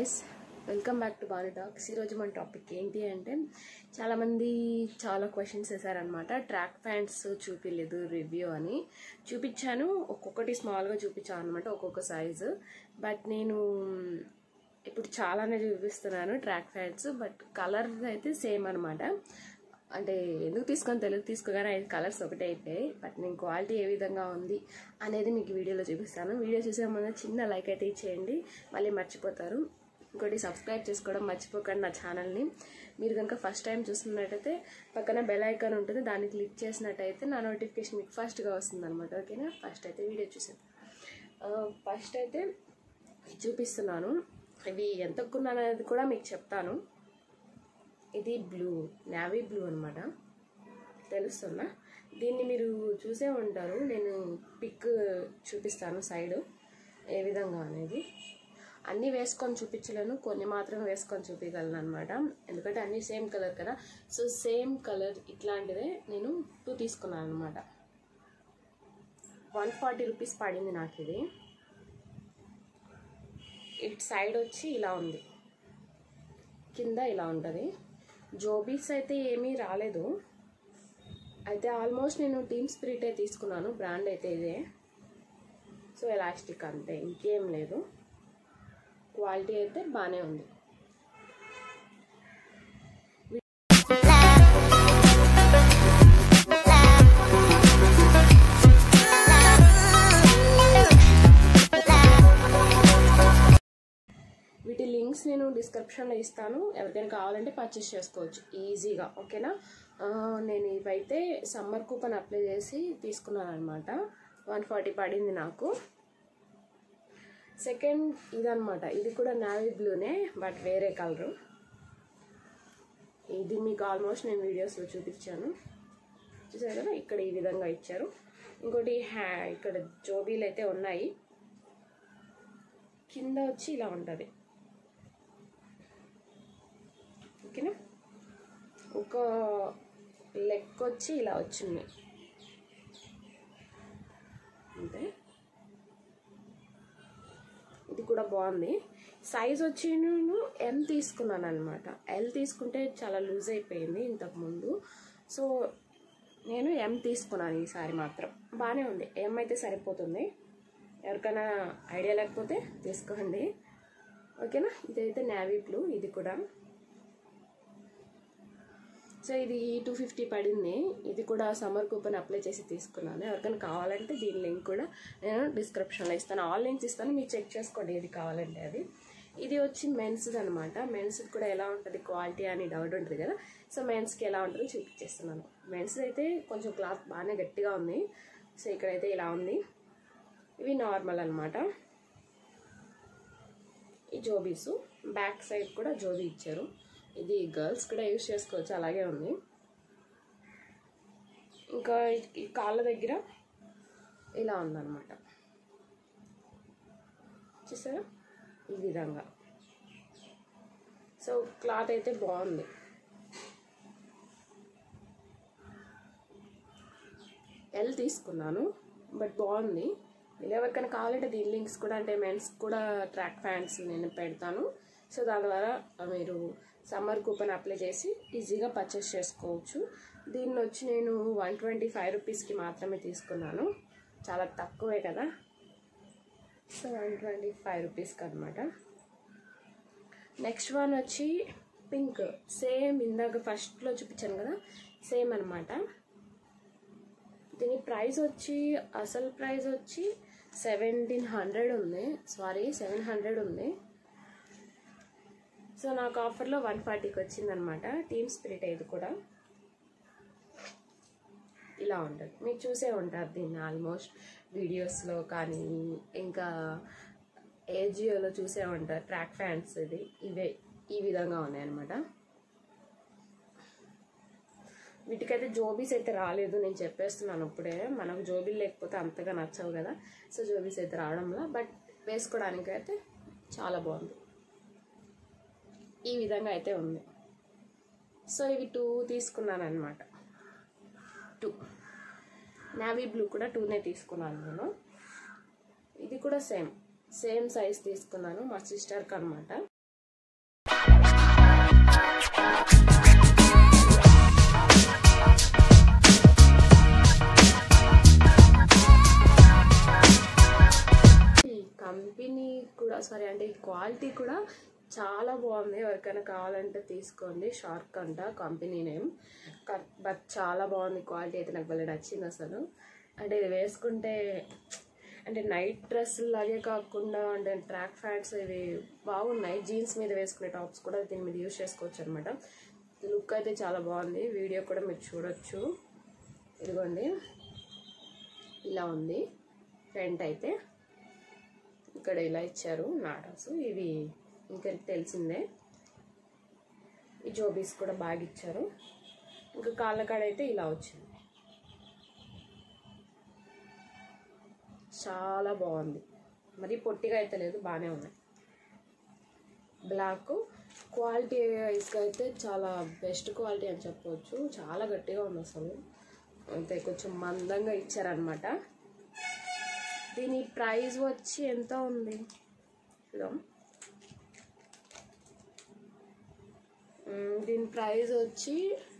guys welcome back to Balu talks ఈరోజు మన topic ఏంటి అంటే చాలామంది చాలా క్వశ్చన్స్ వేశారనమాట ట్రాక్ ప్యాంట్స్ చూపించలేదు రివ్యూ అని చూపించాను ఒక్కొక్కటి స్మాల్గా చూపించాను అనమాట ఒక్కొక్క సైజు బట్ నేను ఇప్పుడు చాలానే చూపిస్తున్నాను ట్రాక్ ప్యాంట్స్ బట్ కలర్ అయితే సేమ్ అనమాట అంటే ఎందుకు తీసుకొని తెలుగు తీసుకోగానే ఐదు కలర్స్ ఒకటే అయిపోయాయి బట్ నేను క్వాలిటీ ఏ విధంగా ఉంది అనేది మీకు వీడియోలో చూపిస్తాను వీడియో చూసే ముందు చిన్న లైక్ అయితే ఇచ్చేయండి మళ్ళీ మర్చిపోతారు ఇంకోటి సబ్స్క్రైబ్ చేసుకోవడం మర్చిపోకండి నా ఛానల్ని మీరు కనుక ఫస్ట్ టైం చూస్తున్నట్టయితే పక్కన బెల్ ఐకాన్ ఉంటుంది దాన్ని క్లిక్ చేసినట్టయితే నా నోటిఫికేషన్ మీకు ఫస్ట్గా వస్తుంది అనమాట ఓకేనా ఫస్ట్ అయితే వీడియో చూసాను ఫస్ట్ అయితే ఇది చూపిస్తున్నాను ఇవి ఎంత కొన్నాను అనేది కూడా మీకు చెప్తాను ఇది బ్లూ నావీ బ్లూ అనమాట తెలుస్తుందా దీన్ని మీరు చూసే ఉంటారు నేను పిక్ చూపిస్తాను సైడ్ ఏ విధంగా అనేది అన్నీ వేసుకొని చూపించలేను కొన్ని మాత్రమే వేసుకొని చూపించగలను అనమాట ఎందుకంటే అన్నీ సేమ్ కలర్ కదా సో సేమ్ కలర్ ఇట్లాంటిదే నేను టూ తీసుకున్నాను అనమాట వన్ ఫార్టీ రూపీస్ పడింది నాకు ఇది ఇటు సైడ్ వచ్చి ఇలా ఉంది కింద ఇలా ఉంటుంది జోబీస్ అయితే ఏమీ రాలేదు అయితే ఆల్మోస్ట్ నేను టీమ్ స్పిరిటే తీసుకున్నాను బ్రాండ్ అయితే ఇదే సో ఎలాస్టిక్ అంతే ఇంకేం లేదు క్వాలిటీ అయితే బాగానే ఉంది వీటి లింక్స్ నేను డిస్క్రిప్షన్లో ఇస్తాను ఎవరికైనా కావాలంటే పర్చేస్ చేసుకోవచ్చు ఈజీగా ఓకేనా నేను ఇవైతే సమ్మర్ కూపన్ అప్లై చేసి తీసుకున్నాను అనమాట వన్ ఫార్టీ పడింది నాకు సెకండ్ ఇదనమాట ఇది కూడా నావీ బ్లూనే బట్ వేరే కలరు ఇది మీకు ఆల్మోస్ట్ నేను వీడియోస్లో చూపించాను చూసారు కదా ఇక్కడ ఈ విధంగా ఇచ్చారు ఇంకోటి హ్యా ఇక్కడ జోబీలు అయితే ఉన్నాయి కింద వచ్చి ఇలా ఉంటుంది ఓకేనా ఒక లెక్క వచ్చి ఇలా వచ్చింది అంతే ఇది కూడా బాగుంది సైజ్ వచ్చి నేను ఎం తీసుకున్నాను అనమాట ఎల్ తీసుకుంటే చాలా లూజ్ అయిపోయింది ఇంతకుముందు సో నేను ఎం తీసుకున్నాను ఈసారి మాత్రం బాగానే ఉంది ఎం అయితే సరిపోతుంది ఎవరికైనా ఐడియా లేకపోతే తీసుకోండి ఓకేనా ఇదైతే నావీ బ్లూ ఇది కూడా సో ఇది టూ ఫిఫ్టీ పడింది ఇది కూడా సమ్మర్ కూపన్ అప్లై చేసి తీసుకున్నాను ఎవరికైనా కావాలంటే దీని లింక్ కూడా నేను డిస్క్రిప్షన్లో ఇస్తాను ఆల్ లింక్స్ ఇస్తాను మీరు చెక్ చేసుకోండి ఏది కావాలంటే అది ఇది వచ్చి మెన్స్ది అనమాట మెన్స్ది కూడా ఎలా ఉంటుంది క్వాలిటీ అని డౌట్ ఉంటుంది కదా సో మెన్స్కి ఎలా ఉంటుందో చూపించేస్తున్నాను మెన్స్ అయితే కొంచెం క్లాత్ బాగానే గట్టిగా ఉంది సో ఇక్కడైతే ఇలా ఉంది ఇవి నార్మల్ అనమాట ఈ జోబీసు బ్యాక్ సైడ్ కూడా జోబీ ఇచ్చారు ఇది గర్ల్స్ కూడా యూజ్ చేసుకోవచ్చు అలాగే ఉంది ఇంకా ఈ కాళ్ళ దగ్గర ఇలా ఉందన్నమాట చూసారా ఈ విధంగా సో క్లాత్ అయితే బాగుంది ఎల్ తీసుకున్నాను బట్ బాగుంది ఇలా ఎవరికైనా కావాలంటే దీని లింక్స్ కూడా అంటే మెన్స్ కూడా ట్రాక్ ప్యాంట్స్ నేను పెడతాను సో దాని ద్వారా మీరు సమ్మర్ కూపన్ అప్లై చేసి ఈజీగా పర్చేస్ చేసుకోవచ్చు దీన్ని వచ్చి నేను వన్ ట్వంటీ ఫైవ్ రూపీస్కి మాత్రమే తీసుకున్నాను చాలా తక్కువే కదా సో వన్ ట్వంటీ ఫైవ్ రూపీస్కి అనమాట నెక్స్ట్ వన్ వచ్చి పింక్ సేమ్ ఇందాక ఫస్ట్లో చూపించాను కదా సేమ్ అనమాట దీని ప్రైస్ వచ్చి అసలు ప్రైస్ వచ్చి సెవెంటీన్ హండ్రెడ్ ఉంది సారీ సెవెన్ హండ్రెడ్ ఉంది సో నాకు ఆఫర్లో వన్ ఫార్టీకి వచ్చిందనమాట టీమ్ స్పిరిట్ ఇది కూడా ఇలా ఉంటుంది మీరు చూసే ఉంటారు దీన్ని ఆల్మోస్ట్ వీడియోస్లో కానీ ఇంకా ఏజియోలో చూసే ఉంటారు ట్రాక్ ఫ్యాన్స్ ఇది ఇవే ఈ విధంగా ఉన్నాయన్నమాట వీటికైతే జోబీస్ అయితే రాలేదు నేను చెప్పేస్తున్నాను ఇప్పుడే మనకు జోబీలు లేకపోతే అంతగా నచ్చవు కదా సో జోబీస్ అయితే రావడంలో బట్ వేసుకోవడానికి అయితే చాలా బాగుంది ఈ విధంగా అయితే ఉంది సో ఇవి టూ తీసుకున్నాను అనమాట టూ నావీ బ్లూ కూడా టూనే తీసుకున్నాను నేను ఇది కూడా సేమ్ సేమ్ సైజ్ తీసుకున్నాను మా సిస్టర్కి అనమాట ఈ కంపెనీ కూడా సారీ అంటే ఈ క్వాలిటీ కూడా చాలా బాగుంది ఎవరికైనా కావాలంటే తీసుకోండి షార్క్ అంట కంపెనీ నేమ్ బట్ చాలా బాగుంది క్వాలిటీ అయితే నాకు భలే నచ్చింది అసలు అంటే ఇది వేసుకుంటే అంటే నైట్ డ్రెస్ లాగే కాకుండా అంటే ట్రాక్ ప్యాంట్స్ ఇవి బాగున్నాయి జీన్స్ మీద వేసుకునే టాప్స్ కూడా దీని మీద యూజ్ చేసుకోవచ్చు అనమాట లుక్ అయితే చాలా బాగుంది వీడియో కూడా మీరు చూడొచ్చు ఇదిగోండి ఇలా ఉంది ఫ్రంట్ అయితే ఇక్కడ ఇలా ఇచ్చారు నాటాస్ ఇవి ఇంకా తెలిసిందే ఈ జోబీస్ కూడా బాగా ఇచ్చారు ఇంకా కాళ్ళ కాడ అయితే ఇలా వచ్చింది చాలా బాగుంది మరి పొట్టిగా అయితే లేదు బాగానే ఉన్నాయి బ్లాక్ క్వాలిటీ వైజ్గా అయితే చాలా బెస్ట్ క్వాలిటీ అని చెప్పవచ్చు చాలా గట్టిగా ఉంది అసలు అయితే కొంచెం మందంగా ఇచ్చారనమాట దీని ప్రైస్ వచ్చి ఎంత ఉంది చూద్దాం మ్మ్, దీని ప్రైస్ వచ్చి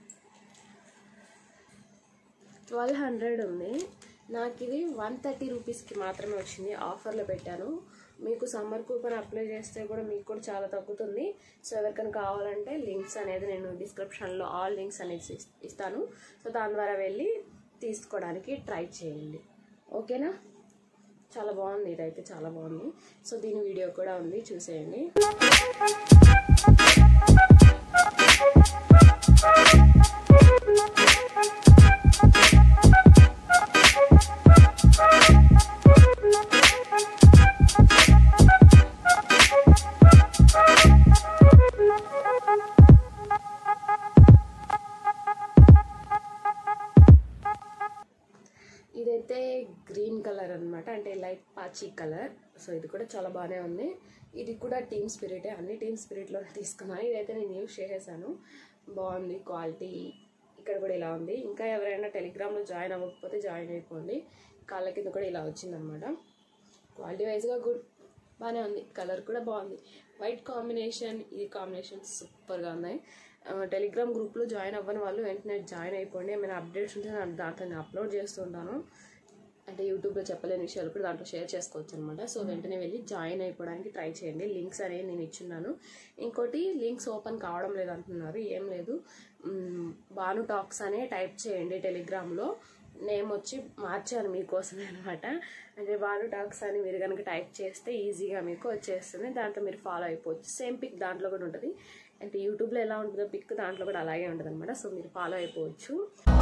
ట్వెల్వ్ హండ్రెడ్ ఉంది నాకు ఇది వన్ థర్టీ రూపీస్కి మాత్రమే వచ్చింది ఆఫర్లో పెట్టాను మీకు సమ్మర్ కూపన్ అప్లై చేస్తే కూడా మీకు కూడా చాలా తగ్గుతుంది సో ఎవరికైనా కావాలంటే లింక్స్ అనేది నేను డిస్క్రిప్షన్లో ఆల్ లింక్స్ అనేది ఇస్- ఇస్తాను సో దాని ద్వారా వెళ్ళి తీసుకోవడానికి ట్రై చేయండి ఓకేనా చాలా బాగుంది ఇదైతే చాలా బాగుంది సో దీని వీడియో కూడా ఉంది చూసేయండి ఇదైతే గ్రీన్ కలర్ అన్నమాట అంటే లైట్ పాచి కలర్ సో ఇది కూడా చాలా బాగానే ఉంది ఇది కూడా టీమ్ స్పిరిటే అన్ని టీమ్ స్పిరిట్లో తీసుకున్నాను ఇదైతే నేను యూజ్ చేసేసాను బాగుంది క్వాలిటీ ఇక్కడ కూడా ఇలా ఉంది ఇంకా ఎవరైనా టెలిగ్రామ్లో జాయిన్ అవ్వకపోతే జాయిన్ అయిపోండి కాళ్ళ కింద కూడా ఇలా వచ్చిందనమాట క్వాలిటీ వైజ్గా గుడ్ బాగానే ఉంది కలర్ కూడా బాగుంది వైట్ కాంబినేషన్ ఈ కాంబినేషన్ సూపర్గా ఉన్నాయి ఆ, టెలిగ్రామ్ గ్రూప్లో జాయిన్ అవ్వని వాళ్ళు వెంటనే జాయిన్ అయిపోండి ఏమైనా అప్డేట్స్ ఉంటే నేను దాంట్లో నేను అప్లోడ్ చేస్తుంటాను అంటే యూట్యూబ్లో చెప్పలేని విషయాలు కూడా దాంట్లో షేర్ చేసుకోవచ్చు అనమాట సో వెంటనే వెళ్ళి జాయిన్ అయిపోవడానికి ట్రై చేయండి లింక్స్ అనేవి నేను ఇచ్చున్నాను ఇంకోటి లింక్స్ ఓపెన్ కావడం లేదు అంటున్నారు ఏం లేదు మ్, భాను టాక్స్ అనే టైప్ చేయండి టెలిగ్రామ్లో నేమ్ వచ్చి మార్చాను మీకోసమే అనమాట అంటే భాను టాక్స్ అని మీరు కనుక టైప్ చేస్తే ఈజీగా మీకు వచ్చేస్తుంది దాంట్లో మీరు ఫాలో అయిపోవచ్చు సేమ్ పిక్ దాంట్లో కూడా ఉంటుంది అంటే యూట్యూబ్లో ఎలా ఉంటుందో పిక్ దాంట్లో కూడా అలాగే ఉంటుంది అనమాట సో మీరు ఫాలో అయిపోవచ్చు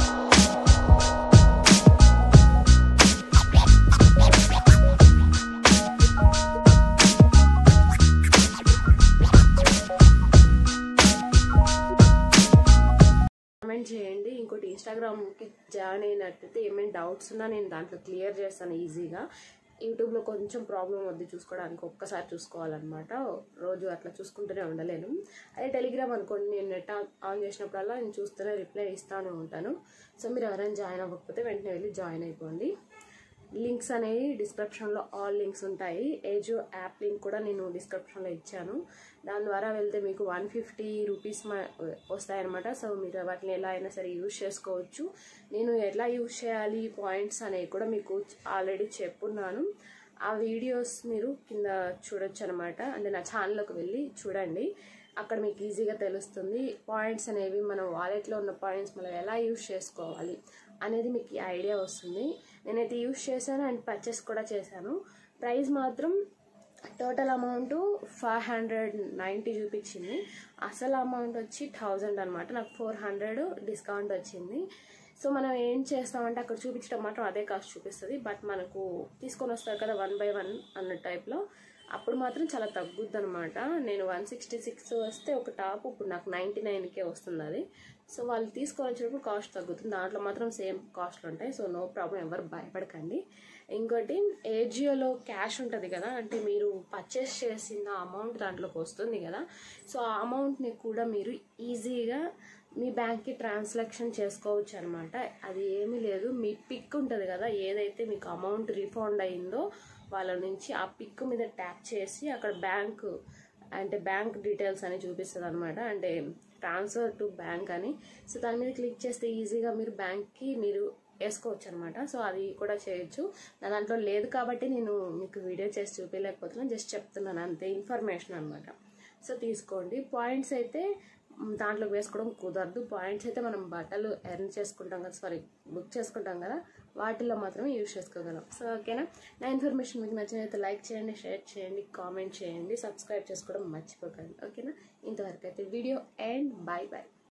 కామెంట్ చేయండి ఇంకోటి ఇన్స్టాగ్రామ్కి జాయిన్ అయినట్టయితే ఏమైనా డౌట్స్ ఉన్నా నేను దాంట్లో క్లియర్ చేస్తాను ఈజీగా యూట్యూబ్లో కొంచెం ప్రాబ్లం వద్దు చూసుకోవడానికి ఒక్కసారి చూసుకోవాలన్నమాట రోజు అట్లా చూసుకుంటూనే ఉండలేను అదే టెలిగ్రామ్ అనుకోండి నేను నెట్ ఆన్ ఆన్ చేసినప్పుడల్లా నేను చూస్తూనే రిప్లై ఇస్తానే ఉంటాను సో మీరు ఎవరైనా జాయిన్ అవ్వకపోతే వెంటనే వెళ్ళి జాయిన్ అయిపోండి లింక్స్ అనేవి డిస్క్రిప్షన్లో ఆల్ లింక్స్ ఉంటాయి ఏజో యాప్ లింక్ కూడా నేను డిస్క్రిప్షన్లో ఇచ్చాను దాని ద్వారా వెళ్తే మీకు వన్ ఫిఫ్టీ రూపీస్ వస్తాయన్నమాట సో మీరు వాటిని ఎలా అయినా సరే యూజ్ చేసుకోవచ్చు నేను ఎలా యూజ్ చేయాలి పాయింట్స్ అనేవి కూడా మీకు ఆల్రెడీ చెప్పున్నాను ఆ వీడియోస్ మీరు కింద చూడొచ్చు అనమాట అంటే నా ఛానల్లోకి వెళ్ళి చూడండి అక్కడ మీకు ఈజీగా తెలుస్తుంది పాయింట్స్ అనేవి మన వాలెట్లో ఉన్న పాయింట్స్ మనం ఎలా యూజ్ చేసుకోవాలి అనేది మీకు ఈ ఐడియా వస్తుంది నేనైతే యూజ్ చేశాను అండ్ పర్చేస్ కూడా చేశాను ప్రైస్ మాత్రం total amount five hundred ninety చూపించింది అసలు అమౌంట్ వచ్చి థౌజండ్ అనమాట నాకు ఫోర్ హండ్రెడ్ డిస్కౌంట్ వచ్చింది సో మనం ఏం చేస్తామంటే అక్కడ చూపించడం మాత్రం అదే కాస్ట్ చూపిస్తుంది బట్ మనకు తీసుకొని వస్తారు కదా వన్ బై వన్ అన్న టైప్లో అప్పుడు మాత్రం చాలా తగ్గుద్ది అనమాట నేను వన్ సిక్స్టీ సిక్స్ వస్తే ఒక టాప్ ఇప్పుడు నాకు నైంటీ నైన్కే వస్తుంది అది సో వాళ్ళు తీసుకొని వచ్చినప్పుడు కాస్ట్ తగ్గుతుంది దాంట్లో మాత్రం సేమ్ కాస్ట్లు ఉంటాయి సో నో ప్రాబ్లం ఎవరు భయపడకండి ఇంకోటి ఏజియోలో క్యాష్ ఉంటుంది కదా అంటే మీరు పర్చేస్ చేసిన అమౌంట్ దాంట్లోకి వస్తుంది కదా సో ఆ అమౌంట్ని కూడా మీరు ఈజీగా మీ బ్యాంక్కి ట్రాన్సాక్షన్ చేసుకోవచ్చు అనమాట అది ఏమీ లేదు మీ పిక్ ఉంటుంది కదా ఏదైతే మీకు అమౌంట్ రిఫండ్ అయిందో వాళ్ళ నుంచి ఆ పిక్ మీద ట్యాప్ చేసి అక్కడ బ్యాంక్ అంటే బ్యాంక్ డీటెయిల్స్ అని చూపిస్తుంది అనమాట అంటే ట్రాన్స్ఫర్ టు బ్యాంక్ అని సో దాని మీద క్లిక్ చేస్తే ఈజీగా మీరు బ్యాంక్కి మీరు వేసుకోవచ్చు అనమాట సో అది కూడా చేయొచ్చు నా దాంట్లో లేదు కాబట్టి నేను మీకు వీడియో చేసి చూపించలేకపోతున్నాను జస్ట్ చెప్తున్నాను అంతే ఇన్ఫర్మేషన్ అనమాట సో తీసుకోండి పాయింట్స్ అయితే మ్, దాంట్లోకి వేసుకోవడం కుదరదు పాయింట్స్ అయితే మనం బట్టలు ఎర్న్ చేసుకుంటాం కదా సారీ బుక్ చేసుకుంటాం కదా వాటిల్లో మాత్రమే యూజ్ చేసుకోగలం సో ఓకేనా నా ఇన్ఫర్మేషన్ మీకు నచ్చినైతే లైక్ చేయండి షేర్ చేయండి కామెంట్ చేయండి సబ్స్క్రైబ్ చేసుకోవడం మర్చిపోకండి ఓకేనా ఇంతవరకు అయితే వీడియో అండ్ బాయ్ బాయ్